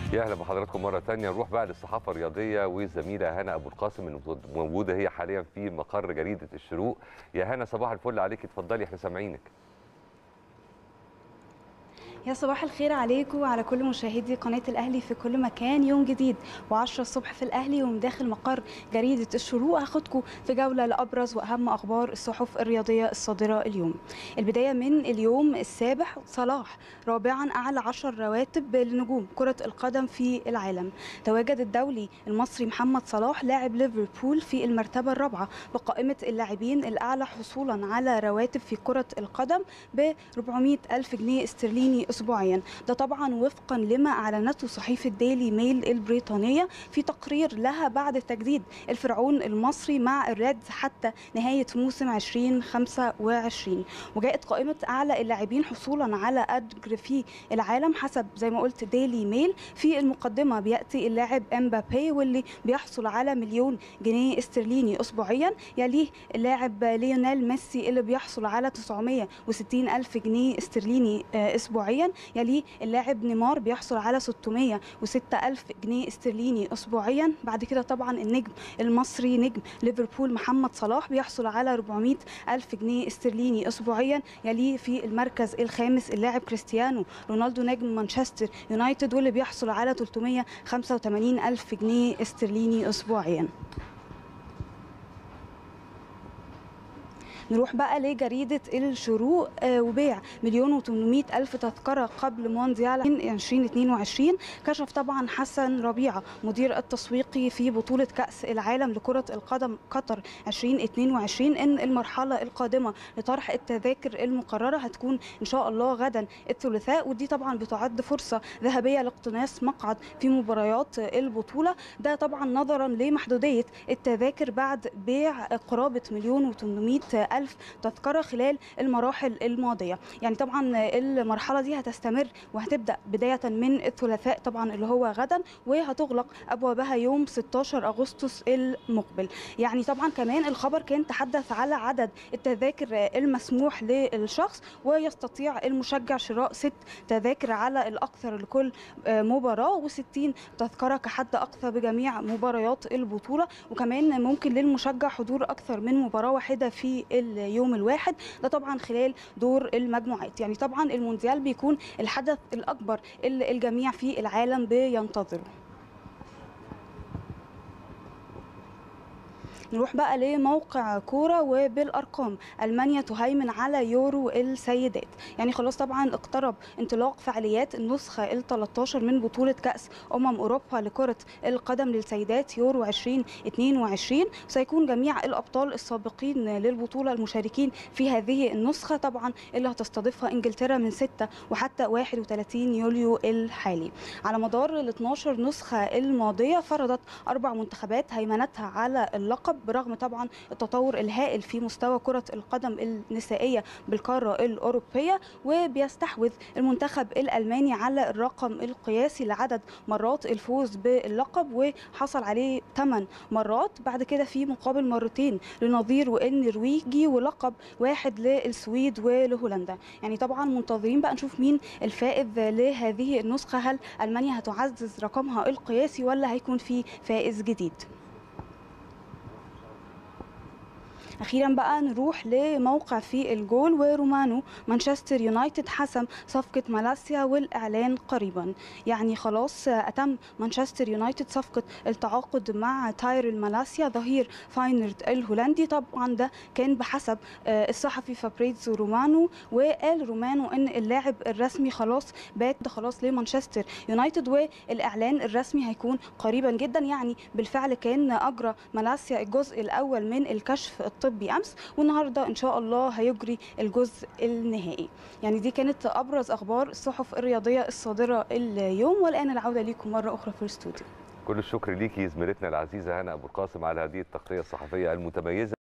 يا اهلا بحضراتكم مره ثانيه نروح بقى للصحافه الرياضيه والزميله هنا ابو القاسم اللي موجوده هي حاليا في مقر جريده الشروق يا هنا صباح الفل عليك اتفضلي احنا سامعينك يا صباح الخير عليكم وعلى كل مشاهدي قناة الأهلي في كل مكان يوم جديد و10 الصبح في الأهلي ومن داخل مقر جريدة الشروق هاخدكم في جولة لأبرز وأهم أخبار الصحف الرياضية الصادرة اليوم البداية من اليوم السابع صلاح رابعا أعلى 10 رواتب لنجوم كرة القدم في العالم تواجد الدولي المصري محمد صلاح لاعب ليفربول في المرتبة الرابعة بقائمة اللاعبين الأعلى حصولا على رواتب في كرة القدم ب 400 ألف جنيه استرليني اسبوعيا ده طبعا وفقا لما اعلنته صحيفه ديلي ميل البريطانيه في تقرير لها بعد تجديد الفرعون المصري مع الريدز حتى نهايه موسم 2025 وجاءت قائمه اعلى اللاعبين حصولا على اجر في العالم حسب زي ما قلت ديلي ميل في المقدمه بياتي اللاعب امبابي واللي بيحصل على مليون جنيه استرليني اسبوعيا يليه اللاعب ليونيل ميسي اللي بيحصل على 960 الف جنيه استرليني اسبوعيا يليه اللاعب نيمار بيحصل على 606 ألف جنيه استرليني أسبوعيا بعد كده طبعا النجم المصري نجم ليفربول محمد صلاح بيحصل على 400 ألف جنيه استرليني أسبوعيا يليه في المركز الخامس اللاعب كريستيانو رونالدو نجم مانشستر يونايتد واللي بيحصل على 385 ألف جنيه استرليني أسبوعيا نروح بقى لجريدة الشروق وبيع مليون و800 ألف تذكرة قبل مونديال 2022 كشف طبعا حسن ربيعة مدير التسويقي في بطولة كأس العالم لكرة القدم قطر 2022 إن المرحلة القادمة لطرح التذاكر المقررة هتكون إن شاء الله غدا الثلاثاء ودي طبعا بتعد فرصة ذهبية لاقتناص مقعد في مباريات البطولة ده طبعا نظرا لمحدودية التذاكر بعد بيع قرابة مليون و800 ألف تذكرة خلال المراحل الماضية يعني طبعا المرحلة دي هتستمر وهتبدأ بداية من الثلاثاء طبعا اللي هو غدا وهتغلق أبوابها يوم 16 أغسطس المقبل يعني طبعا كمان الخبر كان تحدث على عدد التذاكر المسموح للشخص ويستطيع المشجع شراء ست تذاكر على الأكثر لكل مباراة و60 تذكرة كحد أقصى بجميع مباريات البطولة وكمان ممكن للمشجع حضور أكثر من مباراة واحدة في اليوم الواحد ده طبعا خلال دور المجموعات يعني طبعا المونديال بيكون الحدث الاكبر اللي الجميع في العالم بينتظره نروح بقى لموقع كوره وبالارقام المانيا تهيمن على يورو السيدات يعني خلاص طبعا اقترب انطلاق فعاليات النسخه ال 13 من بطوله كاس امم اوروبا لكره القدم للسيدات يورو 2022 سيكون جميع الابطال السابقين للبطوله المشاركين في هذه النسخه طبعا اللي هتستضيفها انجلترا من 6 وحتى 31 يوليو الحالي على مدار ال 12 نسخه الماضيه فرضت اربع منتخبات هيمنتها على اللقب برغم طبعا التطور الهائل في مستوى كرة القدم النسائية بالقارة الأوروبية وبيستحوذ المنتخب الألماني على الرقم القياسي لعدد مرات الفوز باللقب وحصل عليه 8 مرات بعد كده في مقابل مرتين لنظيره النرويجي ولقب واحد للسويد ولهولندا يعني طبعا منتظرين بقى نشوف مين الفائز لهذه النسخة هل ألمانيا هتعزز رقمها القياسي ولا هيكون في فائز جديد اخيرا بقى نروح لموقع في الجول ورومانو مانشستر يونايتد حسم صفقه مالاسيا والاعلان قريبا يعني خلاص اتم مانشستر يونايتد صفقه التعاقد مع تايرل مالاسيا ظهير فاينرد الهولندي طبعا ده كان بحسب الصحفي فابريزو رومانو وقال رومانو ان اللاعب الرسمي خلاص بات خلاص لمانشستر يونايتد والاعلان الرسمي هيكون قريبا جدا يعني بالفعل كان اجرى مالاسيا الجزء الاول من الكشف الطبي امس والنهارده ان شاء الله هيجري الجزء النهائي يعني دي كانت ابرز اخبار الصحف الرياضيه الصادره اليوم والان العوده ليكم مره اخرى في الاستوديو كل الشكر ليكي زميلتنا العزيزه هنا ابو القاسم على هذه التغطيه الصحفيه المتميزه